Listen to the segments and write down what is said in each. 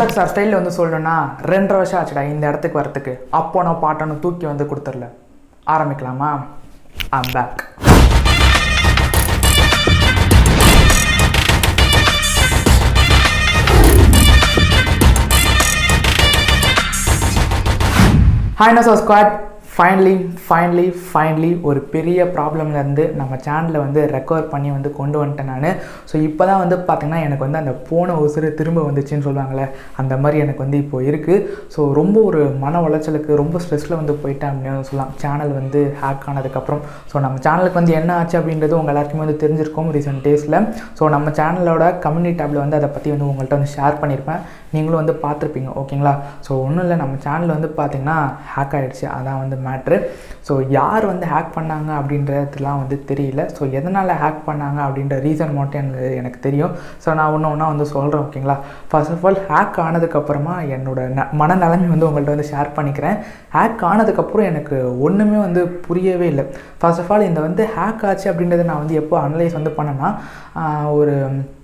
Vishwak sir ஸ்டைலில் வந்து சொல்லணும்னா ரெண்டரை வருஷம் ஆச்சுடா இந்த இடத்துக்கு வரத்துக்கு அப்போ நான் பாட்டனும் தூக்கி வந்து கொடுத்துர்ல ஆரம்பிக்கலாமா I'm back hi no squad finally finally finally ஒரு பெரிய ப்ராப்ளம்லேருந்து நம்ம சேனலை வந்து ரெக்கவர் பண்ணி வந்து கொண்டு வந்துட்டேன் நான் ஸோ இப்போ தான் வந்து பார்த்திங்கன்னா எனக்கு வந்து அந்த போன உசுறு திரும்ப வந்துச்சுன்னு சொல்லுவாங்கள்ல அந்த மாதிரி எனக்கு வந்து இப்போ இருக்குது ஸோ ரொம்ப ஒரு மன உளைச்சலுக்கு ரொம்ப ஸ்ட்ரெஸ்ஸில் வந்து போயிட்டேன் அப்படின்னு சொல்லலாம் சேனல் வந்து ஹேக் ஆனதுக்கப்புறம் ஸோ நம்ம சேனலுக்கு வந்து என்ன ஆச்சு அப்படின்றது உங்கள் எல்லாருக்குமே வந்து தெரிஞ்சிருக்கும் ரீசெண்ட் டேஸில் ஸோ நம்ம சேனலோட கம்யூனிட்டி டேப்பில் வந்து அதை பற்றி வந்து உங்கள்கிட்ட வந்து ஷேர் பண்ணியிருப்பேன் நீங்களும் வந்து பார்த்துருப்பீங்க ஓகேங்களா ஸோ ஒன்றும் இல்லை நம்ம சேனல் வந்து பார்த்திங்கன்னா ஹேக் ஆகிடுச்சு அதான் வந்து மேட்ரு ஸோ யார் வந்து ஹேக் பண்ணாங்க அப்படின்றதுலாம் வந்து தெரியல ஸோ எதனால் ஹேக் பண்ணாங்க அப்படின்ற ரீசன் மட்டும் எனக்கு எனக்கு தெரியும் ஸோ நான் ஒன்று ஒன்றா வந்து சொல்கிறேன் ஓகேங்களா ஃபர்ஸ்ட் ஆஃப் ஆல் ஹேக் ஆனதுக்கப்புறமா என்னோட ந மனநிலைமை வந்து உங்கள்கிட்ட வந்து ஷேர் பண்ணிக்கிறேன் ஹேக் ஆனதுக்கப்புறம் எனக்கு ஒன்றுமே வந்து புரியவே இல்லை ஃபர்ஸ்ட் ஆஃப் ஆல் இந்த வந்து ஹேக் ஆச்சு அப்படின்றத நான் வந்து எப்போ அனலைஸ் வந்து பண்ணேன்னா ஆஹ், ஒரு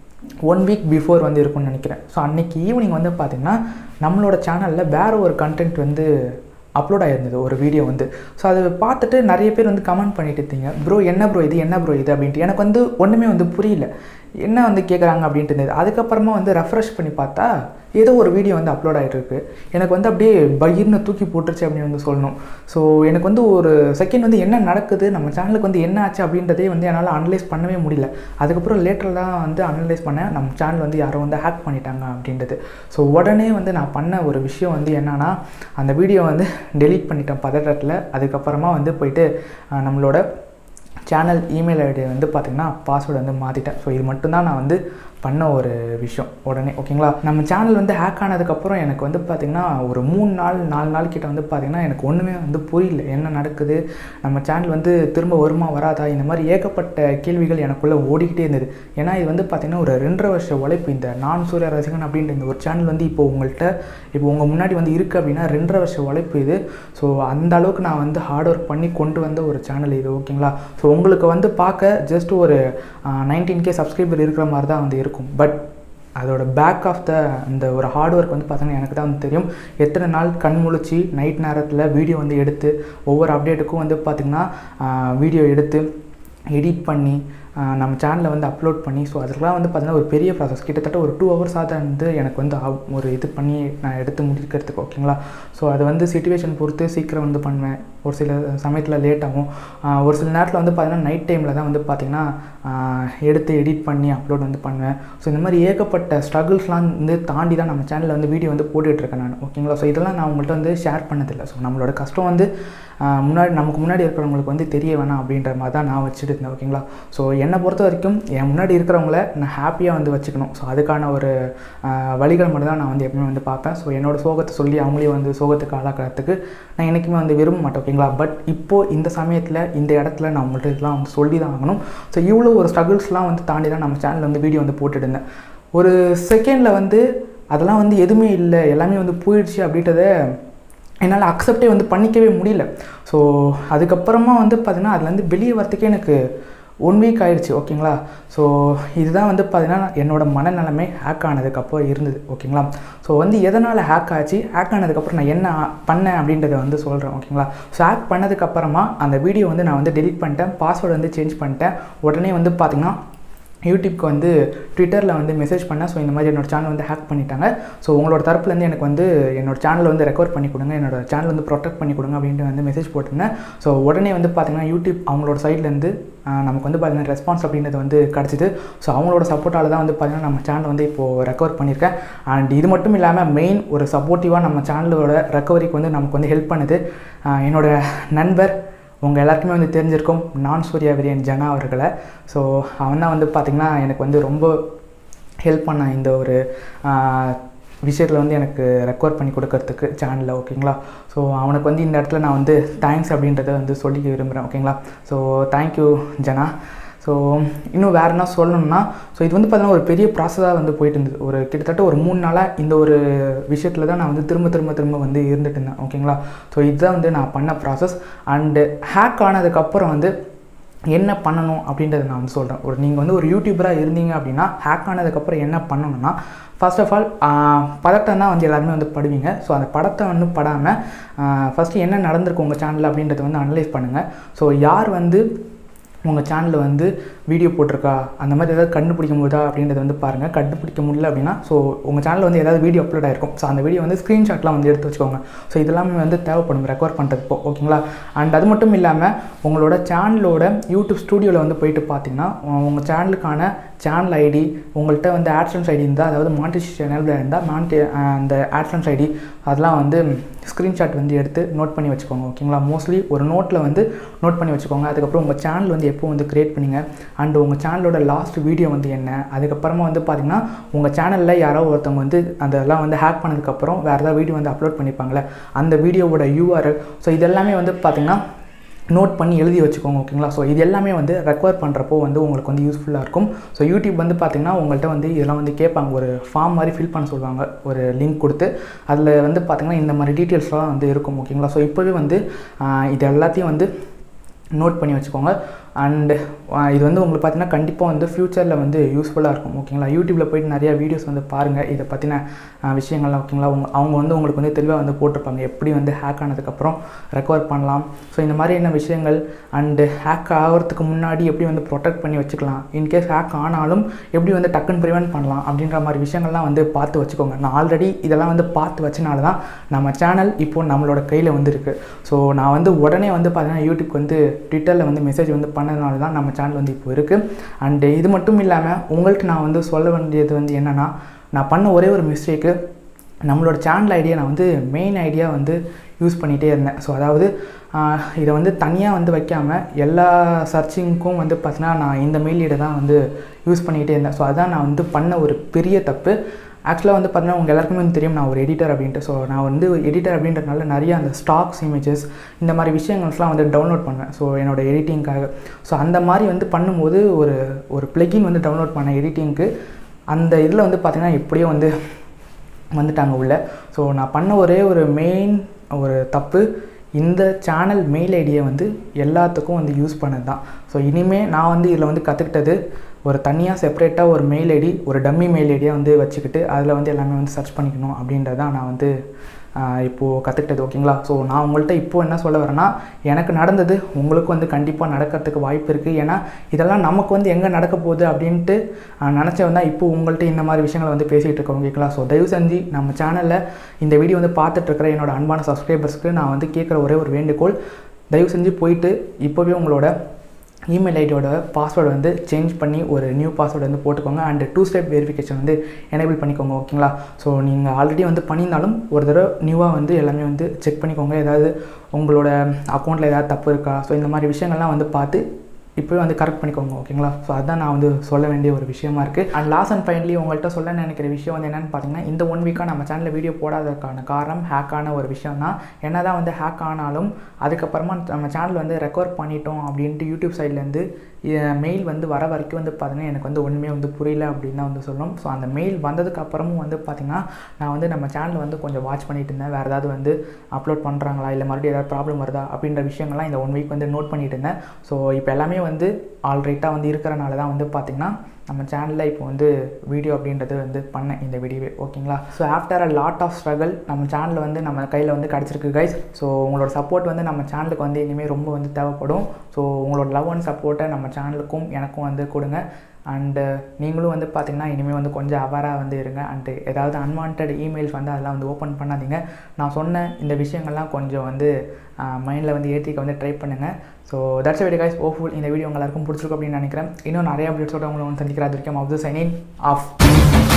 ஒன் வீக் பிஃபோர் வந்து இருக்கும்னு நினைக்கிறேன் ஸோ அன்னைக்கு ஈவினிங் வந்து பார்த்திங்கன்னா நம்மளோட சேனலில் வேறு ஒரு கண்டென்ட் வந்து அப்லோட் ஆகிருந்தது ஒரு வீடியோ வந்து ஸோ அதை பார்த்துட்டு நிறைய பேர் வந்து கமெண்ட் பண்ணிட்டு இருந்தீங்க ப்ரோ என்ன ப்ரோ இது என்ன ப்ரோ இது அப்படின்ட்டு எனக்கு வந்து ஒன்றுமே வந்து புரியல என்ன வந்து கேட்குறாங்க அப்படின்ட்டு இருந்தது அதுக்கப்புறமா வந்து ரெஃப்ரெஷ் பண்ணி பார்த்தா ஏதோ ஒரு வீடியோ வந்து அப்லோட் ஆகிட்டு இருக்கு எனக்கு வந்து அப்படியே பயிர்னு தூக்கி போட்டுருச்சு அப்படின்னு வந்து சொல்லணும் ஸோ எனக்கு வந்து ஒரு செகண்ட் வந்து என்ன நடக்குது நம்ம சேனலுக்கு வந்து என்ன ஆச்சு அப்படின்றதே வந்து என்னால் அனலைஸ் பண்ணவே முடியல அதுக்கப்புறம் லேட்டரில் தான் வந்து அனலைஸ் பண்ணேன் நம்ம சேனல் வந்து யாரோ வந்து ஹேக் பண்ணிட்டாங்க அப்படின்றது ஸோ உடனே வந்து நான் பண்ண ஒரு விஷயம் வந்து என்னன்னா அந்த வீடியோ வந்து டெலீட் பண்ணிட்டேன் பதட்டத்தில் அதுக்கப்புறமா வந்து போயிட்டு அஹ், நம்மளோட சேனல் இமெயில் ஐடி வந்து பார்த்திங்கன்னா பாஸ்வேர்டு வந்து மாற்றிட்டேன் ஸோ இது மட்டும்தான் நான் வந்து பண்ண ஒரு விஷயம் உடனே ஓகேங்களா நம்ம சேனல் வந்து ஹேக் ஆனதுக்கப்புறம் எனக்கு வந்து பார்த்திங்கன்னா ஒரு மூணு நாள் நாலு நாள் கிட்ட வந்து பார்த்திங்கன்னா எனக்கு ஒன்றுமே வந்து புரியல என்ன நடக்குது நம்ம சேனல் வந்து திரும்ப வருமா வராதா இந்த மாதிரி ஏகப்பட்ட கேள்விகள் எனக்குள்ளே ஓடிக்கிட்டே இருந்தது ஏன்னா இது வந்து பார்த்திங்கன்னா ஒரு ரெண்டரை வருஷ உழைப்பு இந்த நான் சூர்யா ரசிகன் அப்படின்ற இந்த ஒரு சேனல் வந்து இப்போ உங்கள்கிட்ட இப்போ உங்கள் முன்னாடி வந்து இருக்குது அப்படின்னா ரெண்டரை வருஷ உழைப்பு இது ஸோ அந்த அளவுக்கு நான் வந்து ஹார்ட் ஒர்க் பண்ணி கொண்டு வந்த ஒரு சேனல் இது ஓகேங்களா ஸோ உங்களுக்கு வந்து பார்க்க ஜஸ்ட் ஒரு நைன்டீன் கே சப்ஸ்கிரைபர் இருக்கிற மாதிரி தான் வந்து இருக்கும் பட் அதோட பேக் ஆஃப் த அந்த ஒரு ஹார்ட் ஒர்க் வந்து பார்த்தீங்கன்னா எனக்கு தான் வந்து தெரியும் எத்தனை நாள் கண் முழிச்சு நைட் நேரத்தில் வீடியோ வந்து எடுத்து ஒவ்வொரு அப்டேட்டுக்கும் வந்து பார்த்திங்கன்னா வீடியோ எடுத்து எடிட் பண்ணி ஆஹ் நம்ம சேனலில் வந்து அப்லோட் பண்ணி ஸோ அதுக்கெலாம் வந்து பார்த்தீங்கன்னா ஒரு பெரிய ப்ராசஸ் கிட்டத்தட்ட ஒரு டூ ஹவர்ஸ் தான் வந்து எனக்கு வந்து ஆகும். ஒரு இது பண்ணி நான் எடுத்து முடிக்கிறதுக்கு ஓகேங்களா ஸோ அது வந்து சுச்சுவேஷன் பொறுத்து சீக்கிரம் வந்து பண்ணுவேன் ஒரு சில சமயத்தில் லேட் ஆகும் ஆஹ் ஒரு சில நேரத்தில் வந்து பார்த்தீங்கன்னா நைட் டைமில் தான் வந்து பார்த்திங்கன்னா ஆஹ் எடுத்து எடிட் பண்ணி அப்லோட் வந்து பண்ணுவேன் ஸோ இந்த மாதிரி ஏகப்பட்ட ஸ்ட்ரகிள்ஸ்லாம் வந்து தாண்டி தான் நம்ம சேனலில் வந்து வீடியோ வந்து போட்டுட்ருக்கேன் நான் ஓகேங்களா ஸோ இதெல்லாம் நான் உங்கள்கிட்ட வந்து ஷேர் பண்ணதில்லை ஸோ நம்மளோட கஷ்டம் வந்து ஆஹ் முன்னாடி நமக்கு முன்னாடி இருக்கிறவங்களுக்கு வந்து தெரிய வேணாம் அப்படின்ற மாதிரி தான் நான் வச்சுட்டு இருந்தேன் ஓகேங்களா ஸோ என்னை பொறுத்த வரைக்கும் என் முன்னாடி இருக்கிறவங்கள நான் ஹாப்பியாக வந்து வச்சுக்கணும் ஸோ அதுக்கான ஒரு ஆஹ் வழிகள் மட்டும் தான் நான் வந்து எப்பவுமே வந்து பார்ப்பேன் ஸோ என்னோட சோகத்தை சொல்லி அவங்களையும் வந்து சோகத்துக்கு ஆளாக்கிறதுக்கு நான் என்றைக்குமே வந்து விரும்ப மாட்டேன் ஓகேங்களா பட் இப்போது இந்த சமயத்தில் இந்த இடத்துல நான் உங்கள்கிட்ட இதெல்லாம் வந்து சொல்லி தான் ஆகணும் ஸோ இவ்வளோ ஒரு ஸ்ட்ரகிள்ஸ்லாம் வந்து தாண்டி தான் நம்ம சேனலில் வந்து வீடியோ வந்து போட்டுட்டு இருந்தேன் ஒரு செகண்டில் வந்து அதெல்லாம் வந்து எதுவுமே இல்லை எல்லாமே வந்து போயிடுச்சு அப்படின்றத என்னால் அக்செப்டே வந்து பண்ணிக்கவே முடியல ஸோ அதுக்கப்புறமா வந்து பார்த்தீங்கன்னா அதுலேருந்து வெளியே வரத்துக்கே எனக்கு ஒன் வீக் ஆயிடுச்சு ஓகேங்களா ஸோ இதுதான் வந்து பார்த்தீங்கன்னா என்னோட மனநிலைமை ஹேக் ஆனதுக்கப்புறம் இருந்தது ஓகேங்களா ஸோ வந்து எதனால் ஹேக் ஆச்சு ஹேக் ஆனதுக்கப்புறம் நான் என்ன பண்ணேன் அப்படின்றத வந்து சொல்கிறேன் ஓகேங்களா ஸோ ஹேக் பண்ணதுக்கப்புறமா அந்த வீடியோ வந்து நான் வந்து டெலீட் பண்ணிட்டேன் பாஸ்வேர்டு வந்து சேஞ்ச் பண்ணிட்டேன் உடனே வந்து பார்த்திங்கன்னா யூடியூப்க்கு வந்து ட்விட்டரில் வந்து மெசேஜ் பண்ணேன் ஸோ இந்த மாதிரி என்னோட சேனல் வந்து ஹேக் பண்ணிட்டாங்க ஸோ உங்களோட தரப்புலேருந்து எனக்கு வந்து என்னோட சேனலை வந்து ரெக்கவர் பண்ணி கொடுங்க என்னோட சேனல் வந்து ப்ரொடெக்ட் பண்ணி கொடுங்க அப்படின்ட்டு வந்து மெசேஜ் போட்டிருந்தேன் ஸோ உடனே வந்து பார்த்தீங்கன்னா யூடியூப் அவங்களோட சைட்லேருந்து நமக்கு வந்து பார்த்தீங்கன்னா ரெஸ்பான்ஸ் அப்படின்றது வந்து கிடச்சிது ஸோ அவங்களோட சப்போர்ட்டால் தான் வந்து பார்த்தீங்கன்னா நம்ம சேனல் வந்து இப்போது ரெக்கவர் பண்ணியிருக்கேன் அண்ட் இது மட்டும் இல்லாமல் மெயின் ஒரு சப்போர்ட்டிவாக நம்ம சேனலோட ரெக்கவரிக்கு வந்து நமக்கு வந்து ஹெல்ப் பண்ணுது ஆஹ் என்னோட நண்பர் உங்கள் எல்லாருக்குமே வந்து தெரிஞ்சிருக்கும் நான் சூர்யா விரியன் ஜனா அவர்களை ஸோ அவன் தான் வந்து பார்த்திங்கன்னா எனக்கு வந்து ரொம்ப ஹெல்ப் பண்ணான் இந்த ஒரு விஷயத்தில் வந்து எனக்கு ரெக்கவர் பண்ணி கொடுக்கறதுக்கு சேனலில் ஓகேங்களா ஸோ அவனுக்கு வந்து இந்த இடத்துல நான் வந்து தேங்க்ஸ் அப்படின்றத வந்து சொல்லிக்க விரும்புகிறேன் ஓகேங்களா ஸோ தேங்க்யூ ஜனா ஸோ இன்னும் வேறு என்ன சொல்லணும்னா ஸோ இது வந்து பார்த்தீங்கன்னா ஒரு பெரிய ப்ராசஸாக வந்து போயிட்டு இருந்தது ஒரு கிட்டத்தட்ட ஒரு மூணு நாளாக இந்த ஒரு விஷயத்தில் தான் நான் வந்து திரும்ப திரும்ப திரும்ப வந்து இருந்துட்டு இருந்தேன் ஓகேங்களா ஸோ இதுதான் வந்து நான் பண்ண ப்ராசஸ் அண்டு ஹேக் ஆனதுக்கப்புறம் வந்து என்ன பண்ணணும் அப்படின்றத நான் வந்து சொல்கிறேன் ஒரு நீங்கள் வந்து ஒரு யூடியூபராக இருந்தீங்க அப்படின்னா ஹேக் ஆனதுக்கப்புறம் என்ன பண்ணணும்னா ஃபர்ஸ்ட் ஆஃப் ஆல் பதட்டம் தான் வந்து எல்லாருமே வந்து படுவீங்க ஸோ அந்த படத்தை வந்து படாமல் ஃபஸ்ட்டு என்ன நடந்திருக்கு உங்கள் சேனலில் அப்படின்றத வந்து அனலைஸ் பண்ணுங்கள் ஸோ யார் வந்து உங்கள் சேனலில் வந்து வீடியோ போட்டிருக்கா அந்த மாதிரி ஏதாவது கண்டுபிடிக்க முடியுதா அப்படின்றத வந்து பாருங்கள் கண்டுபிடிக்க முடியல அப்படின்னா ஸோ உங்கள் சேனலில் வந்து ஏதாவது வீடியோ அப்லோட் ஆயிருக்கும் ஸோ அந்த வீடியோ வந்து ஸ்க்ரீன்ஷாட்லாம் வந்து எடுத்து வச்சுக்கோங்க ஸோ இதெல்லாமே வந்து தேவைப்படும் ரெக்கார்ட் பண்ணுறதுப்போ ஓகேங்களா அண்ட் அது மட்டும் இல்லாமல் உங்களோட சேனலோட யூடியூப் ஸ்டூடியோவில் வந்து போயிட்டு பார்த்தீங்கன்னா உங்கள் சேனலுக்கான சேனல் ஐடி உங்கள்கிட்ட வந்து ஆட்சன்ஸ் ஐடி இருந்தால் அதாவது மானிட்டேஷன் சேனலில் இருந்தால் மானிட்டே அந்த ஆட்சன்ஸ் ஐடி அதெல்லாம் வந்து ஸ்க்ரீன்ஷாட் வந்து எடுத்து நோட் பண்ணி வச்சுக்கோங்க ஓகேங்களா மோஸ்ட்லி ஒரு நோட்டில் வந்து நோட் பண்ணி வச்சுக்கோங்க அதுக்கப்புறம் உங்கள் சேனல் வந்து எப்போ வந்து க்ரியேட் பண்ணீங்க அண்ட் உங்கள் சேனலோட லாஸ்ட் வீடியோ வந்து என்ன அதுக்கப்புறமா வந்து பார்த்திங்கன்னா உங்கள் சேனலில் யாரோ ஒருத்தவங்க வந்து அதெல்லாம் வந்து ஹேக் பண்ணதுக்கப்புறம் வேறு ஏதாவது வீடியோ வந்து அப்லோட் பண்ணிப்பாங்களே அந்த வீடியோவோட யூஆர்எல் ஸோ இதெல்லாமே வந்து பார்த்திங்கன்னா நோட் பண்ணி எழுதி வச்சுக்கோங்க ஓகேங்களா ஸோ இது எல்லாமே வந்து ரெக்வயர் பண்ணுறப்போ வந்து உங்களுக்கு வந்து யூஸ்ஃபுல்லாக இருக்கும் ஸோ யூடியூப் வந்து பார்த்திங்கன்னா உங்கள்கிட்ட வந்து இதெல்லாம் வந்து கேட்பாங்க ஒரு ஃபார்ம் மாதிரி ஃபில் பண்ண சொல்லுவாங்க ஒரு லிங்க் கொடுத்து அதில் வந்து பார்த்திங்கன்னா இந்த மாதிரி டீட்டெயில்ஸ்லாம் வந்து இருக்கும் ஓகேங்களா ஸோ இப்போவே வந்து இது எல்லாத்தையும் வந்து நோட் பண்ணி வச்சுக்கோங்க அண்டு இது வந்து உங்களுக்கு பார்த்தீங்கன்னா கண்டிப்பாக வந்து ஃப்யூச்சரில் வந்து யூஸ்ஃபுல்லாக இருக்கும் ஓகேங்களா யூடியூப்பில் போயிட்டு நிறையா வீடியோஸ் வந்து பாருங்கள் இதை பற்றின விஷயங்கள்லாம் ஓகேங்களா அவங்க அவங்க வந்து உங்களுக்கு வந்து தெளிவாக வந்து போட்டிருப்பாங்க எப்படி வந்து ஹேக் ஆனதுக்கப்புறம் ரெக்கவர் பண்ணலாம் ஸோ இந்த மாதிரி என்ன விஷயங்கள் அண்டு ஹேக் ஆகிறதுக்கு முன்னாடி எப்படி வந்து ப்ரொடெக்ட் பண்ணி வச்சுக்கலாம் இன்கேஸ் ஹேக் ஆனாலும் எப்படி வந்து டக்குன்னு ப்ரிவென்ட் பண்ணலாம் அப்படின்ற மாதிரி விஷயங்கள்லாம் வந்து பார்த்து வச்சுக்கோங்க நான் ஆல்ரெடி இதெல்லாம் வந்து பார்த்து வச்சனால தான் நம்ம சேனல் இப்போது நம்மளோட கையில் வந்து இருக்குது ஸோ நான் வந்து உடனே வந்து பார்த்தீங்கன்னா யூடியூப்க்கு வந்து ட்விட்டரில் வந்து மெசேஜ் வந்து பண்ணதுனால தான் நம்ம சேனல் வந்து இப்போ இருக்குது அண்டு இது மட்டும் இல்லாமல் உங்கள்கிட்ட நான் வந்து சொல்ல வேண்டியது வந்து என்னென்னா நான் பண்ண ஒரே ஒரு மிஸ்டேக்கு நம்மளோட சேனல் ஐடியா நான் வந்து மெயின் ஐடியா வந்து யூஸ் பண்ணிகிட்டே இருந்தேன் ஸோ அதாவது இதை வந்து தனியாக வந்து வைக்காமல் எல்லா சர்ச்சிங்க்கும் வந்து பார்த்தீங்கன்னா நான் இந்த மெயில் ஐடியை தான் வந்து யூஸ் பண்ணிகிட்டே இருந்தேன் ஸோ அதான் நான் வந்து பண்ண ஒரு பெரிய தப்பு ஆக்சுவலாக வந்து பார்த்தீங்கன்னா உங்கள் எல்லாருக்குமே வந்து தெரியும் நான் ஒரு எடிட்டர் அப்படின்ட்டு ஸோ நான் வந்து எடிட்டர் அப்படின்றதுனால நிறைய அந்த ஸ்டாக்ஸ் இமேஜஸ் இந்த மாதிரி விஷயங்கள்ஸ்லாம் வந்து டவுன்லோட் பண்ணுவேன் ஸோ என்னோடய எடிட்டிங்காக ஸோ அந்த மாதிரி வந்து பண்ணும்போது ஒரு ஒரு பிளகின் வந்து டவுன்லோட் பண்ண எடிட்டிங்க்கு அந்த இதில் வந்து பார்த்திங்கன்னா எப்படியோ வந்து வந்துட்டாங்க உள்ள ஸோ நான் பண்ண ஒரே ஒரு மெயின் ஒரு தப்பு இந்த சேனல் மெயில் ஐடியை வந்து எல்லாத்துக்கும் வந்து யூஸ் பண்ணது தான் ஸோ இனிமேல் நான் வந்து இதில் வந்து கற்றுக்கிட்டது ஒரு தனியாக செப்பரேட்டாக ஒரு மெயில் ஐடி ஒரு டம்மி மெயில் ஐடியை வந்து வச்சுக்கிட்டு அதில் வந்து எல்லாமே வந்து சர்ச் பண்ணிக்கணும் அப்படின்றதான் நான் வந்து இப்போது கற்றுக்கிட்டது ஓகேங்களா ஸோ நான் உங்கள்கிட்ட இப்போது என்ன சொல்ல வரேன்னா எனக்கு நடந்தது உங்களுக்கு வந்து கண்டிப்பாக நடக்கிறதுக்கு வாய்ப்பு இருக்குது ஏன்னா இதெல்லாம் நமக்கு வந்து எங்கே நடக்க போகுது அப்படின்ட்டு நினச்சவன் தான் இப்போ உங்கள்கிட்ட இந்த மாதிரி விஷயங்களை வந்து பேசிகிட்டு இருக்கோம் ஓகேங்களா ஸோ தயவு செஞ்சு நம்ம சேனலில் இந்த வீடியோ வந்து பார்த்துட்ருக்கிற என்னோட அன்பான சப்ஸ்கிரைபர்ஸ்க்கு நான் வந்து கேட்குற ஒரே ஒரு வேண்டுகோள் தயவு செஞ்சு போயிட்டு இப்போவே உங்களோட இமெயில் ஐடியோட பாஸ்வேர்டு வந்து சேஞ்ச் பண்ணி ஒரு நியூ பாஸ்வேர்டு வந்து போட்டுக்கோங்க அண்ட் டூ ஸ்டெப் வெரிஃபிகேஷன் வந்து எனேபிள் பண்ணிக்கோங்க ஓகேங்களா ஸோ நீங்கள் ஆல்ரெடி வந்து பண்ணியிருந்தாலும் ஒரு தடவை நியூவாக வந்து எல்லாமே வந்து செக் பண்ணிக்கோங்க ஏதாவது உங்களோட அக்கௌண்ட்டில் ஏதாவது தப்பு இருக்கா ஸோ இந்த மாதிரி விஷயங்கள்லாம் வந்து பார்த்து இப்போவே வந்து கரெக்ட் பண்ணிக்கோங்க ஓகேங்களா ஸோ அதுதான் நான் வந்து சொல்ல வேண்டிய ஒரு விஷயமா இருக்குது அண்ட் லாஸ்ட் அண்ட் ஃபைனலி உங்கள்கிட்ட சொல்ல நினைக்கிற விஷயம் வந்து என்னென்னு பார்த்தீங்கன்னா இந்த ஒன் வீக்காக நம்ம சேனலில் வீடியோ போடாததுக்கான காரணம் ஹேக் ஆன ஒரு விஷயம் தான் என்ன தான் வந்து ஹேக் ஆனாலும் அதுக்கப்புறமா நம்ம சேனல் வந்து ரெக்கார்ட் பண்ணிட்டோம் அப்படின்ட்டு யூடியூப் சைட்லேருந்து மெயில் வந்து வர வரைக்கும் வந்து பார்த்தீங்கன்னா எனக்கு வந்து ஒன்றுமே வந்து புரியல அப்படின்னு தான் வந்து சொல்லணும் ஸோ அந்த மெயில் வந்ததுக்கு அப்புறமும் வந்து பார்த்திங்கன்னா நான் வந்து நம்ம சேனல் வந்து கொஞ்சம் வாட்ச் பண்ணிட்டு இருந்தேன் வேறு ஏதாவது வந்து அப்லோட் பண்ணுறாங்களா இல்லை மறுபடியும் ஏதாவது ப்ராப்ளம் வருதா அப்படின்ற விஷயங்கள்லாம் இந்த ஒன் வீக் வந்து நோட் பண்ணிட்டு இருந்தேன் ஸோ இப்போ எல்லாமே வந்து ஆல்ரைட்டாக வந்து இருக்கிறனால தான் வந்து பார்த்திங்கன்னா நம்ம சேனலில் இப்போ வந்து வீடியோ அப்படின்றது வந்து பண்ணேன் இந்த வீடியோவே ஓகேங்களா so after a lot of struggle நம்ம சேனலில் வந்து நம்ம கையில் வந்து கிடச்சிருக்கு கைஸ் ஸோ உங்களோட சப்போர்ட் வந்து நம்ம சேனலுக்கு வந்து இனிமேல் ரொம்ப வந்து தேவைப்படும் ஸோ உங்களோட லவ் அண்ட் சப்போர்ட்டை நம்ம சேனலுக்கும் எனக்கும் வந்து கொடுங்க அண்டு நீங்களும் வந்து பார்த்திங்கன்னா இனிமேல் வந்து கொஞ்சம் அவராக வந்து இருங்க அண்டு ஏதாவது அன்வான்ட் இமெயில்ஸ் வந்து அதெல்லாம் வந்து ஓப்பன் பண்ணாதீங்க நான் சொன்ன இந்த விஷயங்கள்லாம் கொஞ்சம் வந்து மைண்டில் வந்து ஏற்றிக்க வந்து ட்ரை பண்ணுங்கள் ஸோ தட்ஸ் வீடியோ கைஸ் ஓஃபுல் இந்த வீடியோ எல்லாருக்கும் பிடிச்சிருக்கும் அப்படின்னு நினைக்கிறேன் இன்னும் நிறைய அப்டேட்ஸோட உங்களை வந்து சந்திக்கிற அது வரைக்கும் ஆஃப் த சைனிங் ஆஃப்